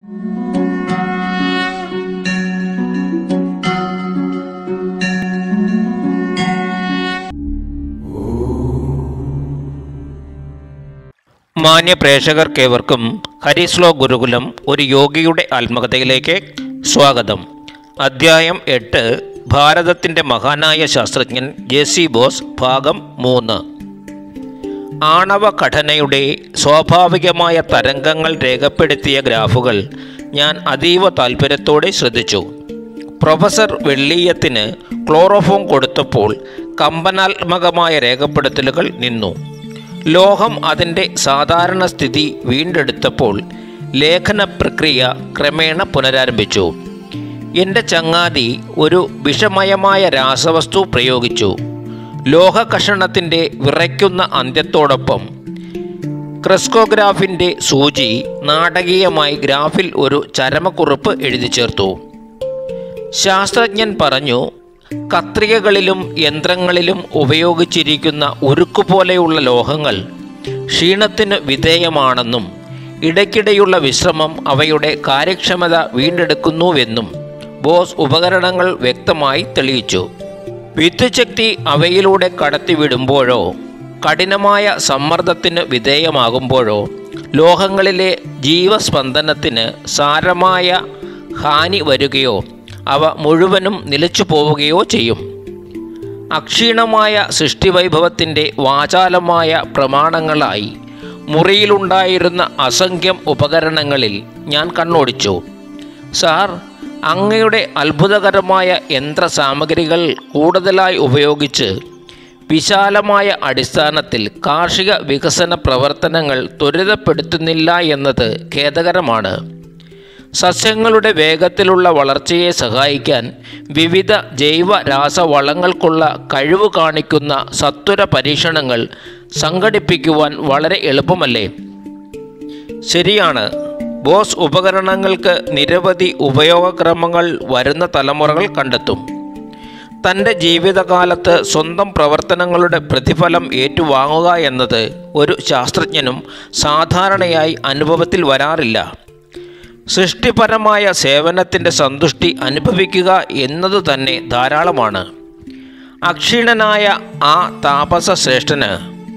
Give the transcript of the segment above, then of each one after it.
മാന്യ പ്രേക്ഷകർക്കേവർക്കും ഹരിസ്ലോ ഗുരുകുലം ഒരു യോഗിയുടെ ആത്മകഥയിലേക്ക് സ്വാഗതം അദ്ധ്യായം എട്ട് ഭാരതത്തിൻ്റെ മഹാനായ ശാസ്ത്രജ്ഞൻ ജെ സി ബോസ് ഭാഗം മൂന്ന് ആണവ ഘടനയുടെ സ്വാഭാവികമായ തരംഗങ്ങൾ രേഖപ്പെടുത്തിയ ഗ്രാഫുകൾ ഞാൻ അതീവ താൽപ്പര്യത്തോടെ ശ്രദ്ധിച്ചു പ്രൊഫസർ വെള്ളീയത്തിന് ക്ലോറോഫോം കൊടുത്തപ്പോൾ കമ്പനാത്മകമായ രേഖപ്പെടുത്തലുകൾ നിന്നു ലോഹം അതിൻ്റെ സാധാരണ സ്ഥിതി വീണ്ടെടുത്തപ്പോൾ ലേഖന പ്രക്രിയ ക്രമേണ പുനരാരംഭിച്ചു എൻ്റെ ചങ്ങാതി ഒരു വിഷമയമായ രാസവസ്തു പ്രയോഗിച്ചു ലോഹ കഷണത്തിൻ്റെ വിറയ്ക്കുന്ന അന്ത്യത്തോടൊപ്പം ക്രിസ്കോഗ്രാഫിൻ്റെ സൂചി നാടകീയമായി ഗ്രാഫിൽ ഒരു ചരമക്കുറിപ്പ് എഴുതി ചേർത്തു ശാസ്ത്രജ്ഞൻ പറഞ്ഞു കത്രികകളിലും യന്ത്രങ്ങളിലും ഉപയോഗിച്ചിരിക്കുന്ന ഉരുക്കു പോലെയുള്ള ലോഹങ്ങൾ ക്ഷീണത്തിന് വിധേയമാണെന്നും ഇടയ്ക്കിടെയുള്ള വിശ്രമം അവയുടെ കാര്യക്ഷമത വീണ്ടെടുക്കുന്നുവെന്നും ബോസ് ഉപകരണങ്ങൾ വ്യക്തമായി തെളിയിച്ചു വിദ്യുച്ഛക്തി അവയിലൂടെ കടത്തിവിടുമ്പോഴോ കഠിനമായ സമ്മർദ്ദത്തിന് വിധേയമാകുമ്പോഴോ ലോഹങ്ങളിലെ ജീവസ്പന്ദനത്തിന് സാരമായ ഹാനി വരികയോ അവ മുഴുവനും നിലച്ചു പോവുകയോ ചെയ്യും അക്ഷീണമായ സൃഷ്ടിവൈഭവത്തിൻ്റെ വാചാലമായ പ്രമാണങ്ങളായി മുറിയിലുണ്ടായിരുന്ന അസംഖ്യം ഉപകരണങ്ങളിൽ ഞാൻ കണ്ണോടിച്ചു സാർ അങ്ങയുടെ അത്ഭുതകരമായ യന്ത്രസാമഗ്രികൾ കൂടുതലായി ഉപയോഗിച്ച് വിശാലമായ അടിസ്ഥാനത്തിൽ കാർഷിക വികസന പ്രവർത്തനങ്ങൾ ത്വരിതപ്പെടുത്തുന്നില്ല എന്നത് ഖേദകരമാണ് സസ്യങ്ങളുടെ വേഗത്തിലുള്ള വളർച്ചയെ സഹായിക്കാൻ വിവിധ ജൈവ രാസവളങ്ങൾക്കുള്ള കഴിവ് കാണിക്കുന്ന സത്വര പരീക്ഷണങ്ങൾ സംഘടിപ്പിക്കുവാൻ വളരെ എളുപ്പമല്ലേ ശരിയാണ് ബോസ് ഉപകരണങ്ങൾക്ക് നിരവധി ഉപയോഗക്രമങ്ങൾ വരുന്ന തലമുറകൾ കണ്ടെത്തും തൻ്റെ ജീവിതകാലത്ത് സ്വന്തം പ്രവർത്തനങ്ങളുടെ പ്രതിഫലം ഏറ്റുവാങ്ങുക എന്നത് ഒരു ശാസ്ത്രജ്ഞനും സാധാരണയായി അനുഭവത്തിൽ വരാറില്ല സൃഷ്ടിപരമായ സേവനത്തിൻ്റെ സന്തുഷ്ടി അനുഭവിക്കുക എന്നത് തന്നെ ധാരാളമാണ് അക്ഷീണനായ ആ താപസ ശ്രേഷ്ഠന്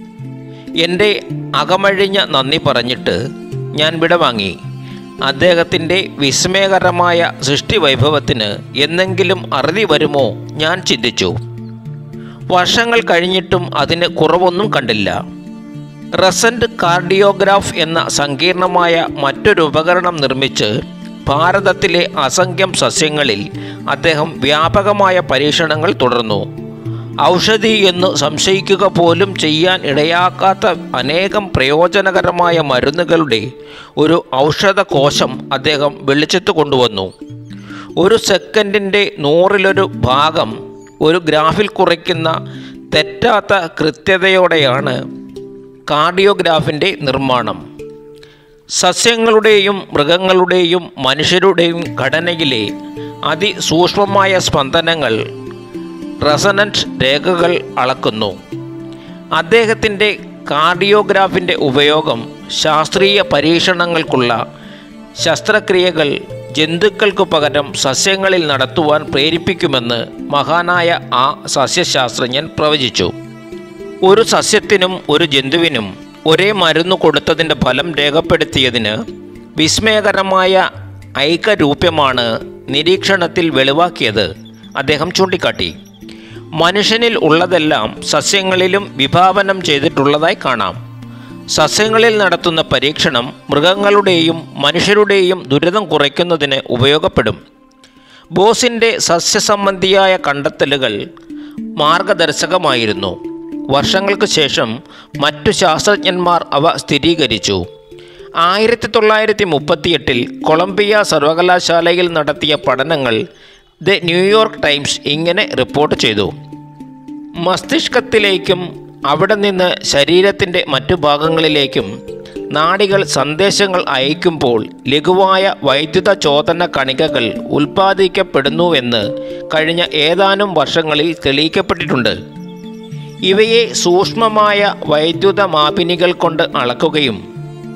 എൻ്റെ അകമഴിഞ്ഞ നന്ദി പറഞ്ഞിട്ട് ഞാൻ വിടവാങ്ങി അദ്ദേഹത്തിൻ്റെ വിസ്മയകരമായ സൃഷ്ടിവൈഭവത്തിന് എന്നെങ്കിലും അറുതി വരുമോ ഞാൻ ചിന്തിച്ചു വർഷങ്ങൾ കഴിഞ്ഞിട്ടും അതിന് കുറവൊന്നും കണ്ടില്ല റസന്റ് കാർഡിയോഗ്രാഫ് എന്ന സങ്കീർണമായ മറ്റൊരു ഉപകരണം നിർമ്മിച്ച് ഭാരതത്തിലെ അസംഖ്യം സസ്യങ്ങളിൽ അദ്ദേഹം വ്യാപകമായ പരീക്ഷണങ്ങൾ തുടർന്നു ഔഷധി എന്ന് സംശയിക്കുക പോലും ചെയ്യാൻ ഇടയാക്കാത്ത അനേകം പ്രയോജനകരമായ മരുന്നുകളുടെ ഒരു ഔഷധ കോശം അദ്ദേഹം വെളിച്ചത്ത് കൊണ്ടുവന്നു ഒരു സെക്കൻഡിൻ്റെ നൂറിലൊരു ഭാഗം ഒരു ഗ്രാഫിൽ കുറയ്ക്കുന്ന തെറ്റാത്ത കൃത്യതയോടെയാണ് കാർഡിയോഗ്രാഫിൻ്റെ നിർമ്മാണം സസ്യങ്ങളുടെയും മൃഗങ്ങളുടെയും മനുഷ്യരുടെയും ഘടനയിലെ അതിസൂക്ഷ്മമായ സ്പന്ദനങ്ങൾ റസനൻറ്റ് രേഖകൾ അളക്കുന്നു അദ്ദേഹത്തിൻ്റെ കാർഡിയോഗ്രാഫിൻ്റെ ഉപയോഗം ശാസ്ത്രീയ പരീക്ഷണങ്ങൾക്കുള്ള ശസ്ത്രക്രിയകൾ ജന്തുക്കൾക്കു പകരം സസ്യങ്ങളിൽ നടത്തുവാൻ പ്രേരിപ്പിക്കുമെന്ന് മഹാനായ ആ സസ്യശാസ്ത്രജ്ഞൻ പ്രവചിച്ചു ഒരു സസ്യത്തിനും ഒരു ജന്തുവിനും ഒരേ മരുന്ന് കൊടുത്തതിൻ്റെ ഫലം രേഖപ്പെടുത്തിയതിന് വിസ്മയകരമായ ഐകരൂപ്യമാണ് നിരീക്ഷണത്തിൽ വെളിവാക്കിയത് അദ്ദേഹം ചൂണ്ടിക്കാട്ടി മനുഷ്യനിൽ ഉള്ളതെല്ലാം സസ്യങ്ങളിലും വിഭാവനം ചെയ്തിട്ടുള്ളതായി കാണാം സസ്യങ്ങളിൽ നടത്തുന്ന പരീക്ഷണം മൃഗങ്ങളുടെയും മനുഷ്യരുടെയും ദുരിതം കുറയ്ക്കുന്നതിന് ഉപയോഗപ്പെടും ബോസിൻ്റെ സസ്യസംബന്ധിയായ കണ്ടെത്തലുകൾ മാർഗദർശകമായിരുന്നു വർഷങ്ങൾക്ക് ശേഷം മറ്റു ശാസ്ത്രജ്ഞന്മാർ അവ സ്ഥിരീകരിച്ചു ആയിരത്തി തൊള്ളായിരത്തി മുപ്പത്തിയെട്ടിൽ കൊളംബിയ സർവകലാശാലയിൽ നടത്തിയ പഠനങ്ങൾ ദ ന്യൂയോർക്ക് ടൈംസ് ഇങ്ങനെ റിപ്പോർട്ട് ചെയ്തു മസ്തിഷ്കത്തിലേക്കും അവിടെ നിന്ന് ശരീരത്തിൻ്റെ മറ്റു ഭാഗങ്ങളിലേക്കും നാഡികൾ സന്ദേശങ്ങൾ അയക്കുമ്പോൾ ലഘുവായ വൈദ്യുത ചോദന കണികകൾ ഉൽപ്പാദിക്കപ്പെടുന്നുവെന്ന് കഴിഞ്ഞ ഏതാനും വർഷങ്ങളിൽ തെളിയിക്കപ്പെട്ടിട്ടുണ്ട് ഇവയെ സൂക്ഷ്മമായ വൈദ്യുത മാപിനികൾ കൊണ്ട് അളക്കുകയും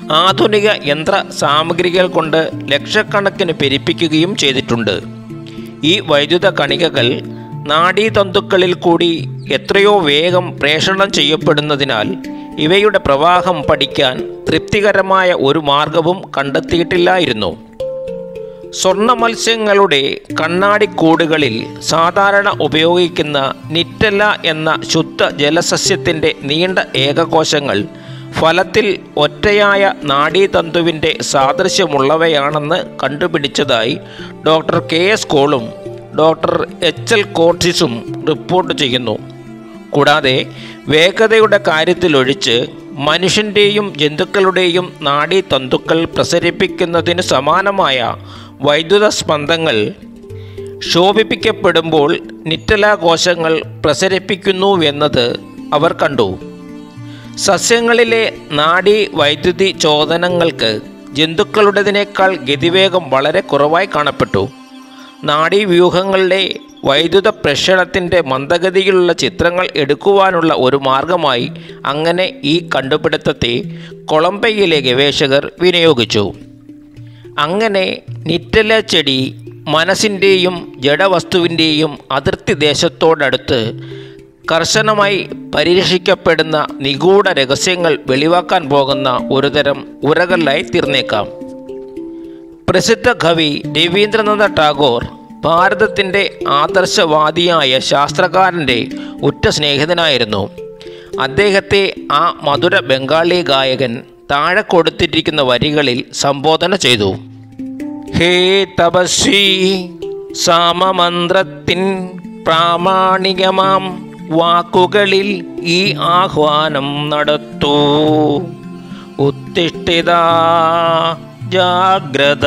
ആധുനിക യന്ത്ര സാമഗ്രികൾ കൊണ്ട് ലക്ഷക്കണക്കിന് പെരിപ്പിക്കുകയും ചെയ്തിട്ടുണ്ട് ഈ വൈദ്യുത കണികകൾ നാഡീതന്തുക്കളിൽ കൂടി എത്രയോ വേഗം പ്രേഷണം ചെയ്യപ്പെടുന്നതിനാൽ ഇവയുടെ പ്രവാഹം പഠിക്കാൻ തൃപ്തികരമായ ഒരു മാർഗവും കണ്ടെത്തിയിട്ടില്ലായിരുന്നു സ്വർണ്ണ മത്സ്യങ്ങളുടെ കണ്ണാടിക്കൂടുകളിൽ സാധാരണ ഉപയോഗിക്കുന്ന നിറ്റല്ല എന്ന ശുദ്ധ ജലസസ്യത്തിൻ്റെ നീണ്ട ഏകകോശങ്ങൾ ഫലത്തിൽ ഒറ്റയായ നാഡീതന്തുവിൻ്റെ സാദൃശ്യമുള്ളവയാണെന്ന് കണ്ടുപിടിച്ചതായി ഡോക്ടർ കെ എസ് കോളും ഡോക്ടർ എച്ച് എൽ കോർട്ടിസും റിപ്പോർട്ട് ചെയ്യുന്നു കൂടാതെ വേഗതയുടെ കാര്യത്തിലൊഴിച്ച് മനുഷ്യൻ്റെയും ജന്തുക്കളുടെയും നാഡീതന്തുക്കൾ പ്രസരിപ്പിക്കുന്നതിന് സമാനമായ വൈദ്യുത സ്പന്ദങ്ങൾ ശോഭിപ്പിക്കപ്പെടുമ്പോൾ നിറ്റലാകോശങ്ങൾ പ്രസരിപ്പിക്കുന്നുവെന്നത് അവർ കണ്ടു സസ്യങ്ങളിലെ നാഡീ വൈദ്യുതി ചോദനങ്ങൾക്ക് ജന്തുക്കളുടേതിനേക്കാൾ ഗതിവേഗം വളരെ കുറവായി കാണപ്പെട്ടു നാഡീവ്യൂഹങ്ങളുടെ വൈദ്യുത പ്രക്ഷണത്തിൻ്റെ മന്ദഗതിയിലുള്ള ചിത്രങ്ങൾ എടുക്കുവാനുള്ള ഒരു മാർഗമായി അങ്ങനെ ഈ കണ്ടുപിടുത്തത്തെ കൊളംബയിലെ ഗവേഷകർ വിനിയോഗിച്ചു അങ്ങനെ നിറ്റല ചെടി മനസ്സിൻ്റെയും ജഡവസ്തുവിൻ്റെയും അതിർത്തി ദേശത്തോടടുത്ത് കർശനമായി പരിരക്ഷിക്കപ്പെടുന്ന നിഗൂഢ രഹസ്യങ്ങൾ വെളിവാക്കാൻ പോകുന്ന ഒരുതരം ഉരകല്ലായി തീർന്നേക്കാം പ്രസിദ്ധ കവി രവീന്ദ്രനാഥ ടാഗോർ ഭാരതത്തിൻ്റെ ആദർശവാദിയായ ശാസ്ത്രകാരൻ്റെ ഉറ്റ സ്നേഹിതനായിരുന്നു അദ്ദേഹത്തെ ആ മധുര ബംഗാളി ഗായകൻ താഴെ കൊടുത്തിരിക്കുന്ന വരികളിൽ സംബോധന ചെയ്തു ഹേ തപസ്വി സാമമന്ത്രത്തിൻ പ്രാമാണികമാം വാക്കുകളിൽ ഈ ആഹ്വാനം നടത്തൂ ഉത്തിഷ്ഠിത ജാഗ്രത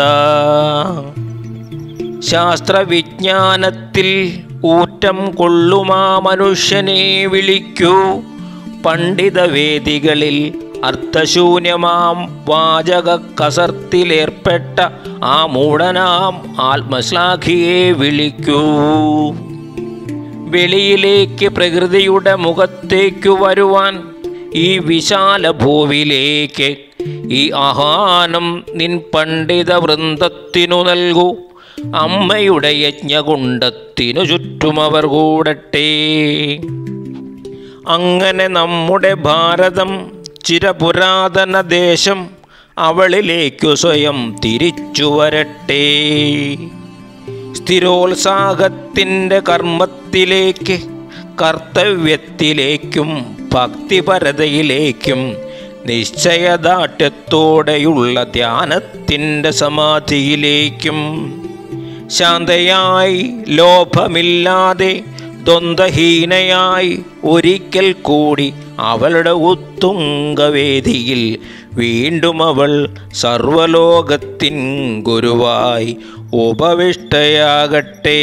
ശാസ്ത്രവിജ്ഞാനത്തിൽ ഊറ്റം കൊള്ളുമാ മനുഷ്യനെ വിളിക്കൂ പണ്ഡിതവേദികളിൽ അർത്ഥശൂന്യമാം വാചക കസർത്തിലേർപ്പെട്ട ആ മൂടനാം ആത്മശ്ലാഘിയെ വിളിക്കൂ വെളിയിലേക്ക് പ്രകൃതിയുടെ മുഖത്തേക്കു വരുവാൻ ഈ വിശാല ഭൂവിലേക്ക് ഈ ആഹ്വാനം നിൻ പണ്ഡിത വൃന്ദത്തിനു നൽകൂ അമ്മയുടെ യജ്ഞകുണ്ടത്തിനു ചുറ്റും അവർ കൂടട്ടെ അങ്ങനെ നമ്മുടെ ഭാരതം ചിരപുരാതന ദേശം അവളിലേക്കു സ്വയം തിരിച്ചു വരട്ടെ സ്ഥിരോത്സാഹത്തിൻ്റെ കർമ്മത്തിലേക്ക് കർത്തവ്യത്തിലേക്കും ഭക്തിപരതയിലേക്കും നിശ്ചയദാഠ്യത്തോടെയുള്ള ധ്യാനത്തിൻ്റെ സമാധിയിലേക്കും ശാന്തയായി ലോഭമില്ലാതെ ദ്വന്ദ്ഹീനയായി ഒരിക്കൽ കൂടി അവളുടെ ഉത്തുംഗവേദിയിൽ വീണ്ടും അവൾ സർവലോകത്തിൻ ഗുരുവായി ഉപവിഷ്ടയാകട്ടെ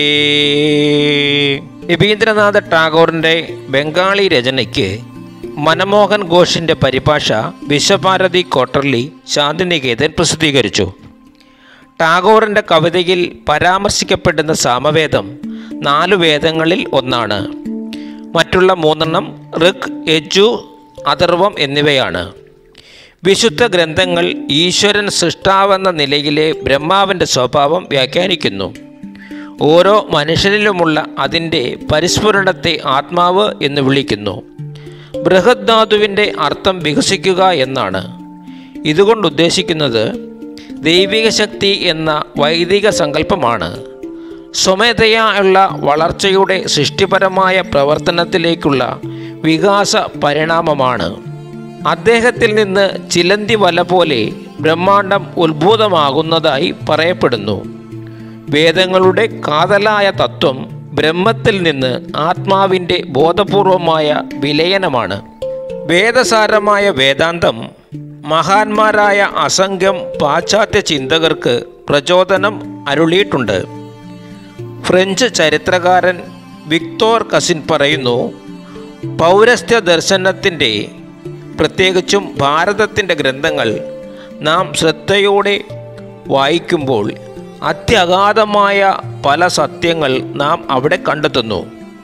രവീന്ദ്രനാഥ ടാഗോറിൻ്റെ ബംഗാളി രചനയ്ക്ക് മനമോഹൻ ഘോഷിൻ്റെ പരിഭാഷ വിശ്വഭാരതി ക്വാർട്ടർലി ശാന്തിനികേതൻ പ്രസിദ്ധീകരിച്ചു ടാഗോറിൻ്റെ കവിതയിൽ പരാമർശിക്കപ്പെടുന്ന സാമവേദം നാലു വേദങ്ങളിൽ ഒന്നാണ് മറ്റുള്ള മൂന്നെണ്ണം ഋഗ് യജു അഥർവം എന്നിവയാണ് വിശുദ്ധ ഗ്രന്ഥങ്ങൾ ഈശ്വരൻ സൃഷ്ടാവെന്ന നിലയിലെ ബ്രഹ്മാവിൻ്റെ സ്വഭാവം വ്യാഖ്യാനിക്കുന്നു ഓരോ മനുഷ്യനിലുമുള്ള അതിൻ്റെ പരിസ്ഫുരണത്തെ ആത്മാവ് എന്ന് വിളിക്കുന്നു ബൃഹദ്ധാതുവിൻ്റെ അർത്ഥം വികസിക്കുക എന്നാണ് ഇതുകൊണ്ട് ഉദ്ദേശിക്കുന്നത് ദൈവിക ശക്തി എന്ന വൈദിക സങ്കല്പമാണ് സ്വമേധയുള്ള വളർച്ചയുടെ സൃഷ്ടിപരമായ പ്രവർത്തനത്തിലേക്കുള്ള വികാസ പരിണാമമാണ് അദ്ദേഹത്തിൽ നിന്ന് ചിലന്തി വല പോലെ ബ്രഹ്മാണ്ടം ഉത്ഭൂതമാകുന്നതായി പറയപ്പെടുന്നു വേദങ്ങളുടെ കാതലായ തത്വം ബ്രഹ്മത്തിൽ നിന്ന് ആത്മാവിൻ്റെ ബോധപൂർവമായ വിലയനമാണ് വേദസാരമായ വേദാന്തം മഹാന്മാരായ അസംഖ്യം പാശ്ചാത്യ ചിന്തകർക്ക് പ്രചോദനം അരുളിയിട്ടുണ്ട് ഫ്രഞ്ച് ചരിത്രകാരൻ വിക്ടോർ കസിൻ പറയുന്നു പൗരസ്ത്യ ദർശനത്തിൻ്റെ പ്രത്യേകിച്ചും ഭാരതത്തിൻ്റെ ഗ്രന്ഥങ്ങൾ നാം ശ്രദ്ധയോടെ വായിക്കുമ്പോൾ അത്യഗാധമായ പല സത്യങ്ങൾ നാം അവിടെ കണ്ടെത്തുന്നു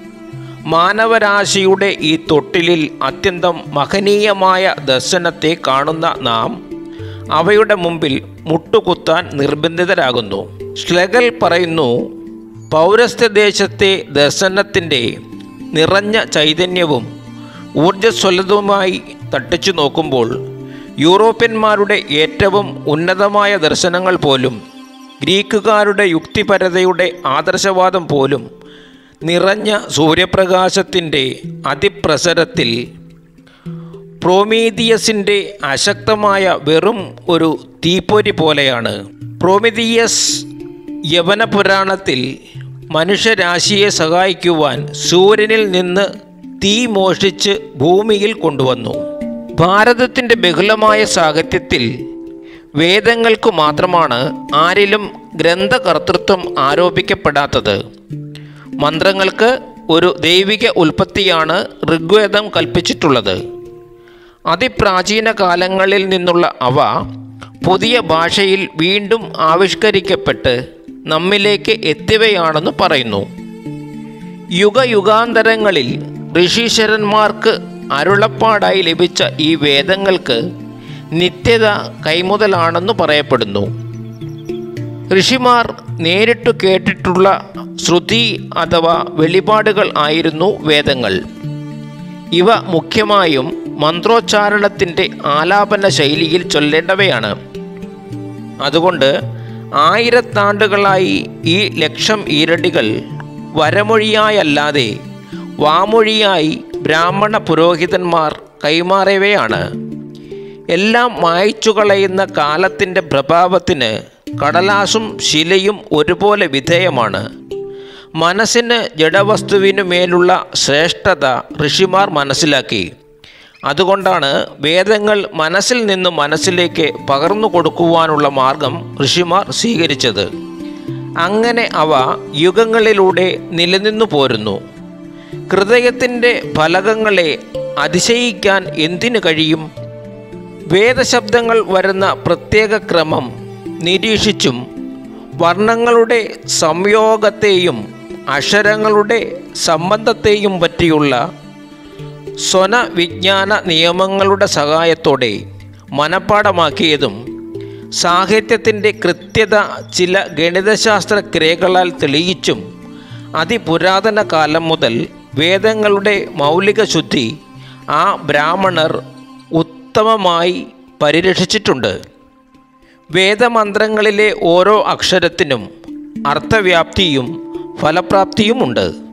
മാനവരാശിയുടെ ഈ തൊട്ടിലിൽ അത്യന്തം മഹനീയമായ ദർശനത്തെ കാണുന്ന നാം അവയുടെ മുമ്പിൽ മുട്ടുകുത്താൻ നിർബന്ധിതരാകുന്നു ശ്ലെഗൽ പറയുന്നു പൗരസ്ത്യദേശത്തെ ദർശനത്തിൻ്റെ നിറഞ്ഞ ചൈതന്യവും ഊർജ്ജസ്വലതവുമായി തട്ടിച്ചു നോക്കുമ്പോൾ യൂറോപ്യന്മാരുടെ ഏറ്റവും ഉന്നതമായ ദർശനങ്ങൾ പോലും ഗ്രീക്കുകാരുടെ യുക്തിപരതയുടെ ആദർശവാദം പോലും നിറഞ്ഞ സൂര്യപ്രകാശത്തിൻ്റെ അതിപ്രസരത്തിൽ പ്രോമീതിയസിൻ്റെ അശക്തമായ വെറും ഒരു തീപ്പൊരി പോലെയാണ് പ്രോമിതിയസ് യവന പുരാണത്തിൽ മനുഷ്യരാശിയെ സഹായിക്കുവാൻ സൂര്യനിൽ നിന്ന് തീ മോഷ്ടിച്ച് ഭൂമിയിൽ കൊണ്ടുവന്നു ഭാരതത്തിൻ്റെ ബഹുലമായ സാഹിത്യത്തിൽ വേദങ്ങൾക്ക് മാത്രമാണ് ആരിലും ഗ്രന്ഥകർത്തൃത്വം ആരോപിക്കപ്പെടാത്തത് മന്ത്രങ്ങൾക്ക് ഒരു ദൈവിക ഉൽപ്പത്തിയാണ് ഋഗ്വേദം കൽപ്പിച്ചിട്ടുള്ളത് അതിപ്രാചീന കാലങ്ങളിൽ നിന്നുള്ള അവ പുതിയ ഭാഷയിൽ വീണ്ടും ആവിഷ്കരിക്കപ്പെട്ട് നമ്മിലേക്ക് എത്തിയവയാണെന്ന് പറയുന്നു യുഗയുഗാന്തരങ്ങളിൽ ഋഷീശ്വരന്മാർക്ക് അരുളപ്പാടായി ലഭിച്ച ഈ വേദങ്ങൾക്ക് നിത്യത കൈമുതലാണെന്ന് പറയപ്പെടുന്നു ഋഷിമാർ നേരിട്ടു കേട്ടിട്ടുള്ള ശ്രുതി അഥവാ വെളിപാടുകൾ ആയിരുന്നു വേദങ്ങൾ ഇവ മുഖ്യമായും മന്ത്രോച്ചാരണത്തിൻ്റെ ആലാപന ശൈലിയിൽ ചൊല്ലേണ്ടവയാണ് അതുകൊണ്ട് ആയിരത്താണ്ടുകളായി ഈ ലക്ഷം ഈരടികൾ വരമൊഴിയായല്ലാതെ വാമൊഴിയായി ബ്രാഹ്മണ പുരോഹിതന്മാർ കൈമാറിയവയാണ് എല്ലാം മായ്ച്ചു കളയുന്ന കാലത്തിൻ്റെ പ്രഭാവത്തിന് കടലാസും ശിലയും ഒരുപോലെ വിധേയമാണ് മനസ്സിന് ജഡവസ്തുവിനു മേലുള്ള ശ്രേഷ്ഠത ഋഷിമാർ മനസ്സിലാക്കി അതുകൊണ്ടാണ് വേദങ്ങൾ മനസ്സിൽ നിന്ന് മനസ്സിലേക്ക് പകർന്നു കൊടുക്കുവാനുള്ള മാർഗം ഋഷിമാർ സ്വീകരിച്ചത് അങ്ങനെ അവ യുഗങ്ങളിലൂടെ നിലനിന്നു പോരുന്നു ഹൃദയത്തിൻ്റെ ഫലകങ്ങളെ അതിശയിക്കാൻ എന്തിനു കഴിയും വേദശബ്ദങ്ങൾ വരുന്ന പ്രത്യേക ക്രമം നിരീക്ഷിച്ചും വർണ്ണങ്ങളുടെ സംയോഗത്തെയും അക്ഷരങ്ങളുടെ സംബന്ധത്തെയും പറ്റിയുള്ള സ്വനവിജ്ഞാന നിയമങ്ങളുടെ സഹായത്തോടെ മനഃപ്പാടമാക്കിയതും സാഹിത്യത്തിൻ്റെ കൃത്യത ചില ഗണിതശാസ്ത്ര ക്രിയകളാൽ തെളിയിച്ചും അതിപുരാതന കാലം മുതൽ വേദങ്ങളുടെ മൗലിക ശുദ്ധി ആ ബ്രാഹ്മണർ ഉത്തമമായി പരിരക്ഷിച്ചിട്ടുണ്ട് വേദമന്ത്രങ്ങളിലെ ഓരോ അക്ഷരത്തിനും അർത്ഥവ്യാപ്തിയും ഫലപ്രാപ്തിയുമുണ്ട്